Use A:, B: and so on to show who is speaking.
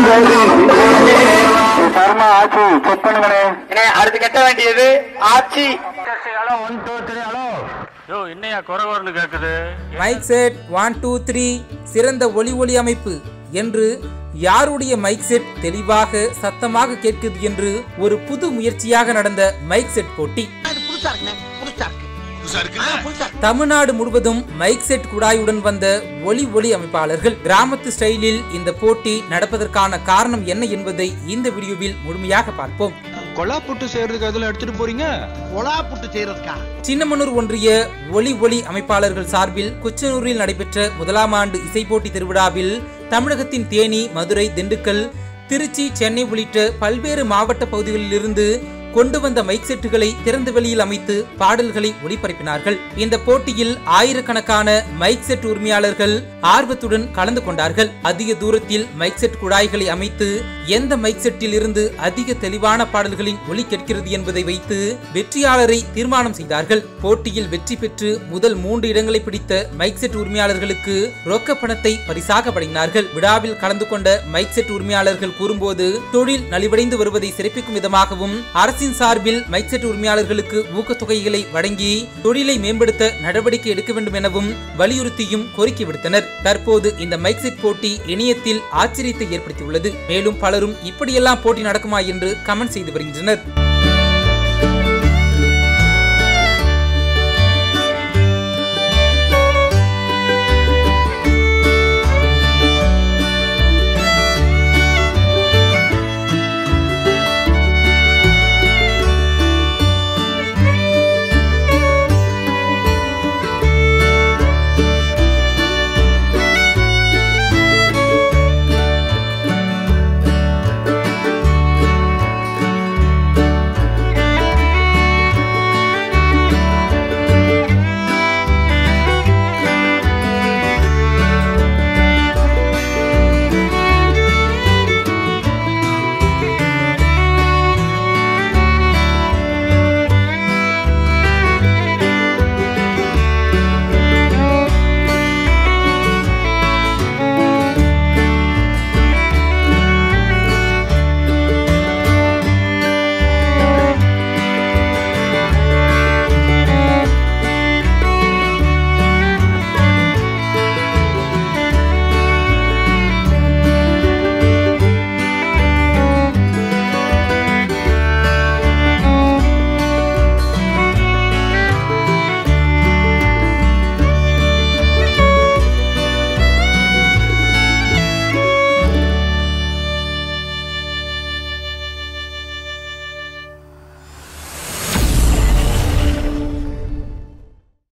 A: சர்மா ஆச்சு செக் பண்ணுங்களே
B: அண்ணே, அடுத்து கட்ட வேண்டியது ஆச்சி
A: ஒன் டூ த்ரீ ஹலோ
C: யோ என்னையா குறை குறைன்னு கேக்குது
D: mic set one two three சிறந்த ஒலி ஒளி அமைப்பு என்று யாருடைய மைக் செட் தெளிவாக சத்தமாக கேட்குது என்று ஒரு புது முயற்சியாக நடந்த மைக் செட் போட்டி தமிழ்நாடு முழுவதும் மைக் செட் குழாயுடன் வந்த ஒலி ஒளி அமைப்பாளர்கள் கிராமத்து ஸ்டைலில் இந்த போட்டி நடப்பதற்கான காரணம் என்ன என்பதை இந்த வீடியோவில் முழுமையாக பார்ப்போம்
E: கொலா புட்டு செய்யறதுக்கு அதுல எடுத்துட்டு போறீங்க
F: ஒலா புட்டு செய்யறதுக்கா
D: சின்னமனூர் ஒன்றிய ஒலி ஒளி அமைப்பாளர்கள் சார்பில் குச்சனூரில் நடைபெற்ற முதலாம் ஆண்டு இசை போட்டி திருவிழாவில் தமிழகத்தின் தேனி மதுரை திண்டுக்கல் திருச்சி சென்னை உள்ளிட்ட பல்வேறு மாவட்ட பகுதிகளிலிருந்து கொண்டு வந்த மைக் செட்டுகளை திறந்த வெளியில் அமைத்து பாடல்களை ஒளிபரப்பினார்கள் இந்த போட்டியில் ஆயிரக்கணக்கான மைக் செட் உரிமையாளர்கள் ஆர்வத்துடன் கலந்து கொண்டார்கள் அதிக தூரத்தில் மைக் செட் குழாய்களை அமைத்து எந்த மைக் செட்டில் இருந்து அதிக தெளிவான பாடல்களின் ஒலி கேட்கிறது என்பதை வைத்து வெற்றியாளரை தீர்மானம் செய்தார்கள் போட்டியில் வெற்றி பெற்று முதல் மூன்று இடங்களை பிடித்த மைக் செட் உரிமையாளர்களுக்கு ரொக்க பணத்தை பரிசாக வழங்கினார்கள் விழாவில் கலந்து கொண்ட மைக் செட் உரிமையாளர்கள் கூறும்போது தொழில் நலிவடைந்து வருவதை சிறப்பிக்கும் விதமாகவும் அரசின் சார்பில் மைக் செட் உரிமையாளர்களுக்கு ஊக்கத்தொகைகளை வழங்கி தொழிலை மேம்படுத்த நடவடிக்கை எடுக்க வேண்டும் எனவும் வலியுறுத்தியும் கோரிக்கை விடுத்தனர் தற்போது இந்த மைக் செட் போட்டி இணையத்தில் ஆச்சரியத்தை ஏற்படுத்தியுள்ளது மேலும் பலரும் இப்படியெல்லாம் போட்டி நடக்குமா என்று கமெண்ட் செய்து வருகின்றனர்